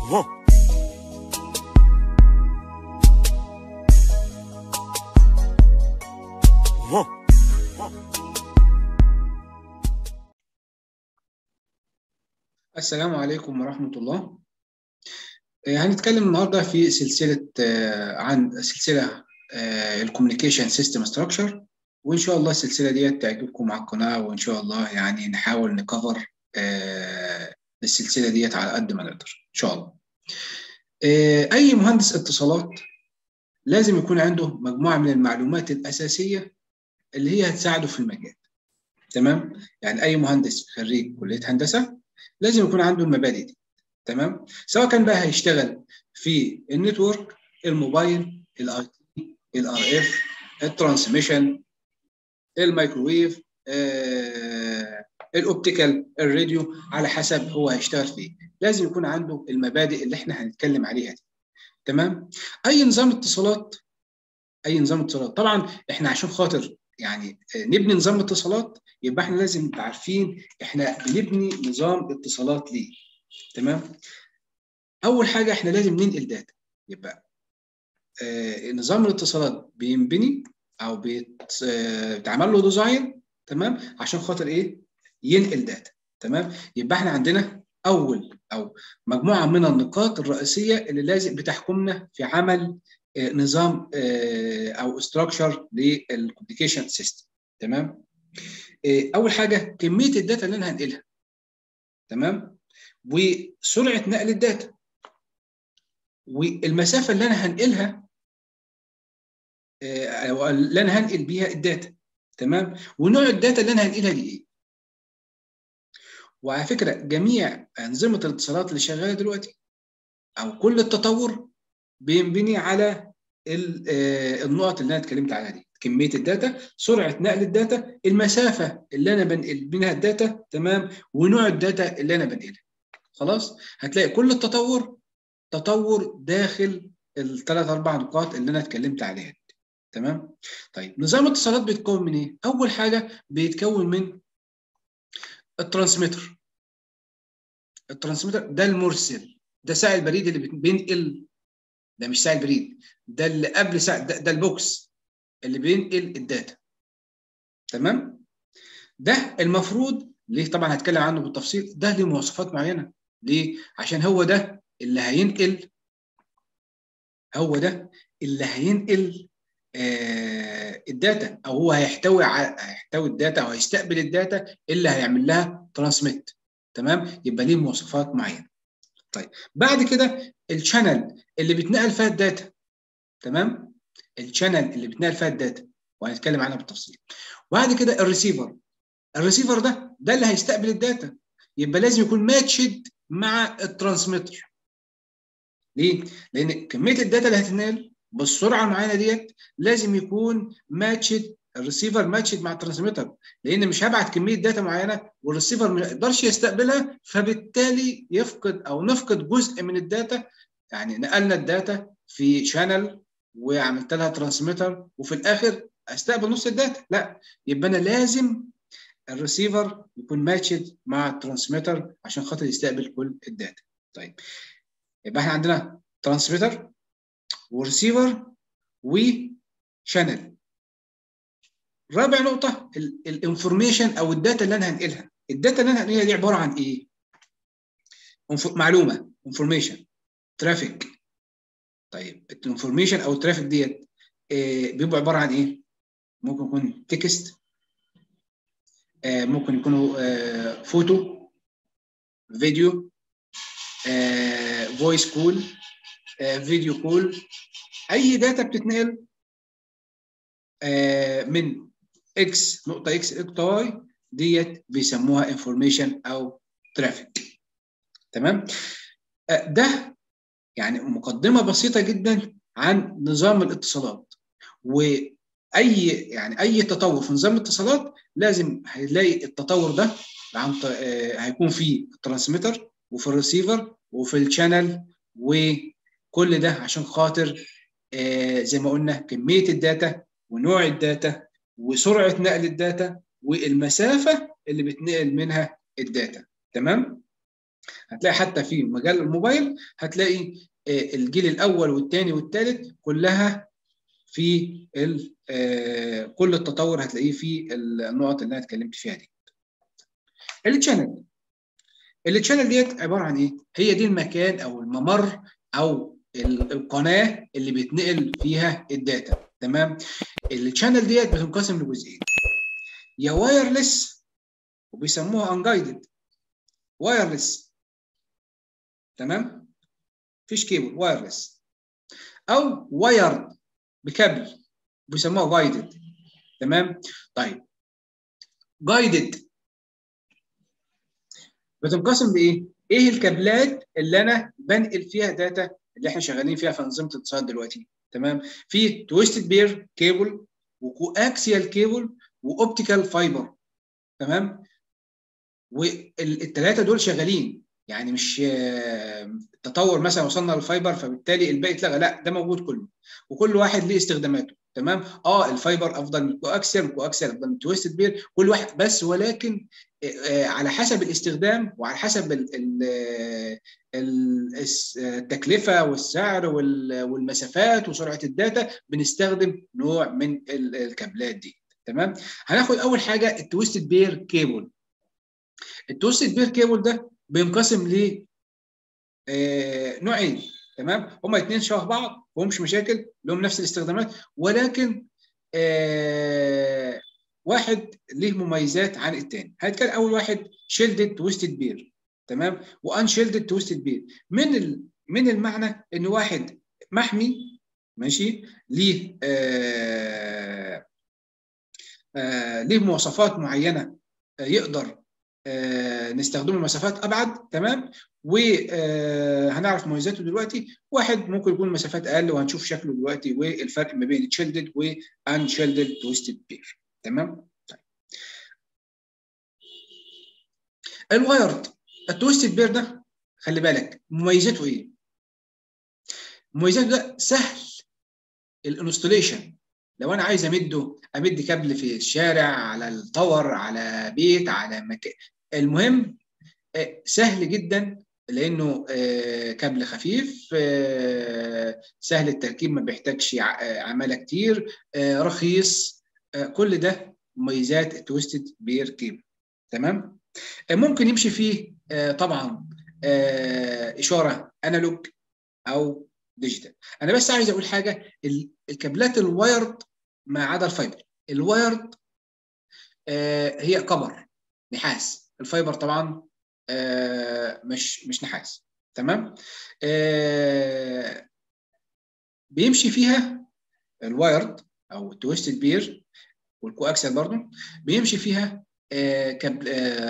السلام عليكم ورحمة الله هنتكلم النهارده في سلسلة عن سلسلة الكوميونيكيشن سيستم ستراكشر وإن شاء الله السلسلة دي تعجبكم على القناة وإن شاء الله يعني نحاول نكفر السلسلة ديت على قد ما نقدر إن شاء الله. أي مهندس اتصالات لازم يكون عنده مجموعة من المعلومات الأساسية اللي هي هتساعده في المجال. تمام؟ يعني أي مهندس خريج كلية هندسة لازم يكون عنده المبادئ دي. تمام؟ سواء كان بقى هيشتغل في النتورك، الموبايل، الاي تي، الار اف، الترانسميشن، الميكروويف، آه، الاوبتيكال، الراديو على حسب هو هيشتغل فيه. لازم يكون عنده المبادئ اللي احنا هنتكلم عليها دي. تمام؟ اي نظام اتصالات اي نظام اتصالات طبعا احنا عشان خاطر يعني نبني نظام اتصالات يبقى احنا لازم نبقى عارفين احنا بنبني نظام اتصالات ليه تمام اول حاجه احنا لازم ننقل داتا يبقى آه نظام الاتصالات بينبني او بيتعمل له ديزاين تمام عشان خاطر ايه ينقل داتا تمام يبقى احنا عندنا اول او مجموعه من النقاط الرئيسيه اللي لازم بتحكمنا في عمل آه نظام آه او استراكشر للكوميونيكيشن سيستم تمام اول حاجه كميه الداتا اللي انا هنقلها تمام وسرعه نقل الداتا والمسافه اللي انا هنقلها او اللي انا هنقل بيها الداتا تمام ونوع الداتا اللي انا هنقلها دي ايه وعلى فكره جميع انظمه الاتصالات اللي شغاله دلوقتي او كل التطور بينبني على النقط اللي انا اتكلمت عليها دي كميه الداتا سرعه نقل الداتا المسافه اللي انا بنقل منها الداتا تمام ونوع الداتا اللي انا بنقلها خلاص هتلاقي كل التطور تطور داخل الثلاث اربع نقاط اللي انا اتكلمت عليها دي. تمام طيب نظام الاتصالات بيتكون من ايه اول حاجه بيتكون من الترانسميتر الترانسميتر ده المرسل ده سائل البريد اللي بينقل ده مش سائل بريد ده اللي قبل سائل ده, ده البوكس اللي بينقل الداتا تمام ده المفروض ليه طبعا هتكلم عنه بالتفصيل ده ليه مواصفات معينه ليه عشان هو ده اللي هينقل هو ده اللي هينقل آه الداتا او هو هيحتوي على هيحتوي الداتا او هيستقبل الداتا اللي هيعمل لها ترانسميت تمام يبقى ليه مواصفات معينه طيب بعد كده الشانل اللي بيتنقل فيها الداتا تمام الشانل اللي بيتنقل فيها الداتا وهنتكلم عنها بالتفصيل وبعد كده الريسيفر الريسيفر ده ده اللي هيستقبل الداتا يبقى لازم يكون ماتشد مع الترانسميتر ليه؟ لان كميه الداتا اللي هتنقل بالسرعه المعينه ديت لازم يكون ماتشد الريسيفر ماتشد مع الترانسميتر لان مش هبعت كميه داتا معينه والريسيفر ما يقدرش يستقبلها فبالتالي يفقد او نفقد جزء من الداتا يعني نقلنا الداتا في شانل وعملت لها ترانسميتر وفي الاخر استقبل نص الداتا لا يبقى انا لازم الريسيفر يكون ماتشد مع الترانسميتر عشان خاطر يستقبل كل الداتا طيب يبقى احنا عندنا ترانسميتر وريسيفر وشانل رابع نقطة الانفورميشن او الداتا اللي انا هنقلها الداتا اللي انا هنقلها دي عبارة عن ايه؟ معلومة انفورميشن ترافيك طيب الانفورميشن او الترافيك ديت إيه بيبقى عباره عن ايه؟ ممكن يكون تكست آه ممكن يكونوا آه فوتو فيديو فويس كول فيديو كول اي داتا بتتنقل آه من اكس نقطه اكس نقطه واي ديت بيسموها انفورميشن او ترافيك تمام ده يعني مقدمه بسيطه جدا عن نظام الاتصالات واي يعني اي تطور في نظام الاتصالات لازم هيلاقي التطور ده عن هيكون في الترانسميتر وفي الريسيفر وفي الشانل وكل ده عشان خاطر زي ما قلنا كميه الداتا ونوع الداتا وسرعه نقل الداتا والمسافه اللي بتنقل منها الداتا تمام هتلاقي حتى في مجال الموبايل هتلاقي الجيل الاول والثاني والثالث كلها في كل التطور هتلاقيه في النقط اللي انا اتكلمت فيها دي. التشانل التشانل ديت عباره عن ايه؟ هي دي المكان او الممر او القناه اللي بيتنقل فيها الداتا تمام؟ التشانل ديت بتنقسم لجزئين يا وايرلس وبيسموها انجايدد وايرلس تمام؟ مفيش كيبل وايرلس او وايرد بكابل بيسموها جايدد تمام؟ طيب جايدد بتنقسم لايه؟ ايه الكابلات اللي انا بنقل فيها داتا اللي احنا شغالين فيها في انظمه الاتصال دلوقتي تمام؟ في تويستد بير كيبل وكواكسيال كيبل واوبتيكال فايبر تمام؟ والثلاثه دول شغالين يعني مش التطور مثلا وصلنا للفايبر فبالتالي الباقي اتلغى لا ده موجود كله وكل واحد ليه استخداماته تمام اه الفايبر افضل من الكواكسيال والكواكسيال افضل من التويستد بير كل واحد بس ولكن على حسب الاستخدام وعلى حسب التكلفه والسعر والمسافات وسرعه الداتا بنستخدم نوع من الكابلات دي تمام هناخد اول حاجه التويستد بير كيبل التويستد بير كيبل ده بينقسم ل نوعين تمام هما اثنين شبه بعض وهمش مشاكل لهم نفس الاستخدامات ولكن آه واحد ليه مميزات عن الثاني هنتكلم اول واحد شيلدد تويستد بير تمام وان شيلدد تويستد بير من ال... من المعنى ان واحد محمي ماشي ليه آه آه ليه مواصفات معينه آه يقدر آه نستخدمه مسافات ابعد تمام وهنعرف مميزاته دلوقتي واحد ممكن يكون مسافات اقل وهنشوف شكله دلوقتي والفرق ما بين تشيلدد وان شيلدد تويستد بير تمام طيب. الوايرد التويستد بير ده خلي بالك مميزاته ايه مميزاته ده سهل الانستوليشن لو انا عايز امده امد كابل في الشارع على الطور على بيت على مكان المهم سهل جدا لانه كابل خفيف سهل التركيب ما بيحتاجش عماله كتير رخيص كل ده مميزات التويستد بير كيبل تمام ممكن يمشي فيه طبعا اشاره انالوج او ديجيتال انا بس عايز اقول حاجه الكابلات الوايرد ما عدا الفايبر الوايرد هي كبر نحاس الفايبر طبعا مش مش نحاس تمام بيمشي فيها الوايرد او التويستد بير والكواكسل برضو بيمشي فيها كابل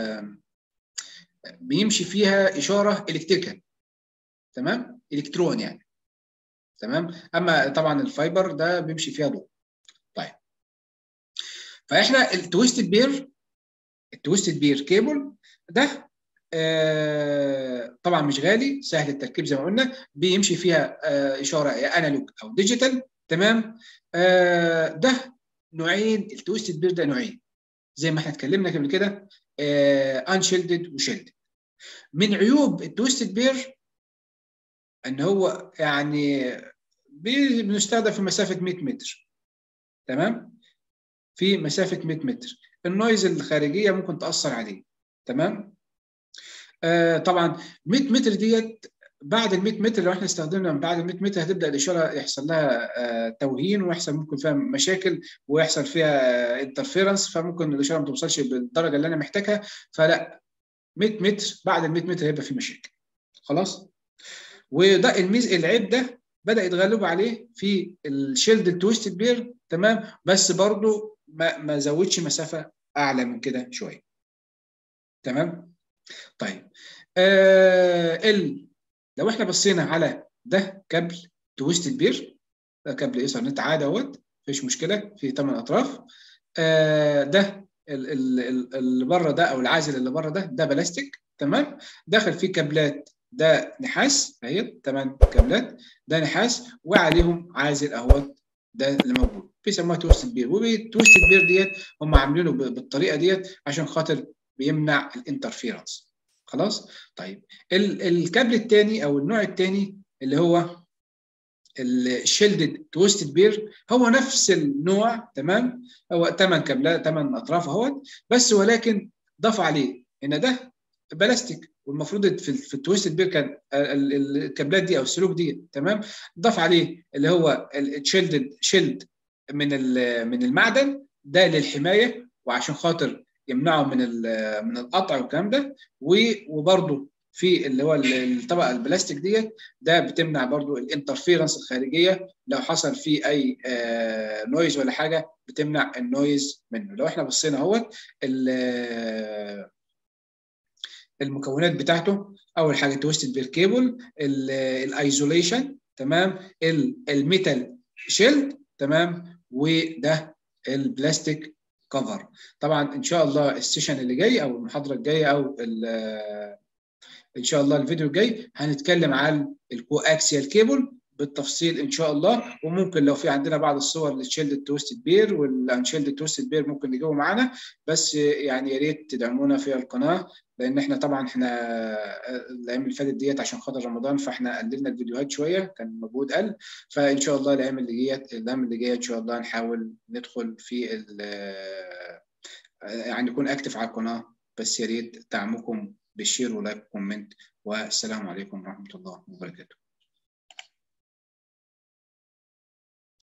بيمشي فيها اشاره الكتريكال تمام الكترون يعني تمام اما طبعا الفايبر ده بيمشي فيها ضوء طيب فاحنا التويستد بير التويستد بير كيبل ده آه طبعا مش غالي سهل التركيب زي ما قلنا بيمشي فيها آه اشاره يا انالوج او ديجيتال تمام آه ده نوعين التويستد بير ده نوعين زي ما احنا اتكلمنا قبل كده انشيلدد وشيلدد من عيوب التويستد بير ان هو يعني بنستخدم في مسافه 100 متر تمام في مسافه 100 متر النويز الخارجيه ممكن تاثر عليه تمام آه طبعا 100 متر ديت بعد ال 100 متر لو احنا استخدمنا من بعد ال 100 متر هتبدا الاشاره يحصل لها آه توهين ويحصل ممكن فيها مشاكل ويحصل فيها انترفيرنس فممكن الاشاره ما توصلش بالدرجه اللي انا محتاجها فلا 100 متر بعد ال 100 متر هيبقى في مشاكل خلاص وده الميز العيب ده بدا يتغلب عليه في الشيلد تويستد بير تمام بس برضو ما ما زودش مسافه اعلى من كده شويه تمام طيب آه ال لو احنا بصينا على ده كابل تويستد بير ده كابل ايثرنت عادي اهوت مفيش مشكله في ثمان اطراف آه ده اللي بره ده او العازل اللي بره ده ده بلاستيك تمام داخل فيه كابلات ده نحاس اهي ثمان كابلات ده نحاس وعليهم عازل اهوت ده اللي موجود بيسموها تويستد بير والتويستد بير ديت هم عاملينه بالطريقه ديت عشان خاطر بيمنع الانترفيرنس خلاص طيب الكابل الثاني او النوع الثاني اللي هو الشيلدد تويستد بير هو نفس النوع تمام هو ثمان كابلات ثمان اطراف اهوت بس ولكن ضاف عليه ان ده بلاستيك والمفروض في في التويستد بير كان الكابلات دي او السلوك دي تمام ضاف عليه اللي هو الشيلدد شيلد من من المعدن ده للحمايه وعشان خاطر يمنعه من من القطع والكلام ده وبرده في اللي هو الطبقه البلاستيك ديت ده بتمنع برضو الانترفيرنس الخارجيه لو حصل فيه اي نويز ولا حاجه بتمنع النويز منه لو احنا بصينا اهوت المكونات بتاعته اول حاجه تويستد بير كيبل الايزوليشن تمام الميتال شيلد تمام وده البلاستيك كفر طبعا ان شاء الله السيشن اللي جاي او المحاضره الجايه او ان شاء الله الفيديو الجاي هنتكلم عن الكواكسيال كيبل بالتفصيل ان شاء الله وممكن لو في عندنا بعض الصور للشيلد توستد بير والانشيلد توستد بير ممكن نجيبه معانا بس يعني يا ريت تدعمونا في القناه لان احنا طبعا احنا الايام اللي فاتت ديت عشان خاطر رمضان فاحنا قللنا الفيديوهات شويه كان مجهود قل فان شاء الله الايام اللي جايه الايام اللي جايه ان شاء الله نحاول ندخل في يعني نكون اكتف على القناه بس يا ريت دعمكم بالشير ولايك وكومنت والسلام عليكم ورحمه الله وبركاته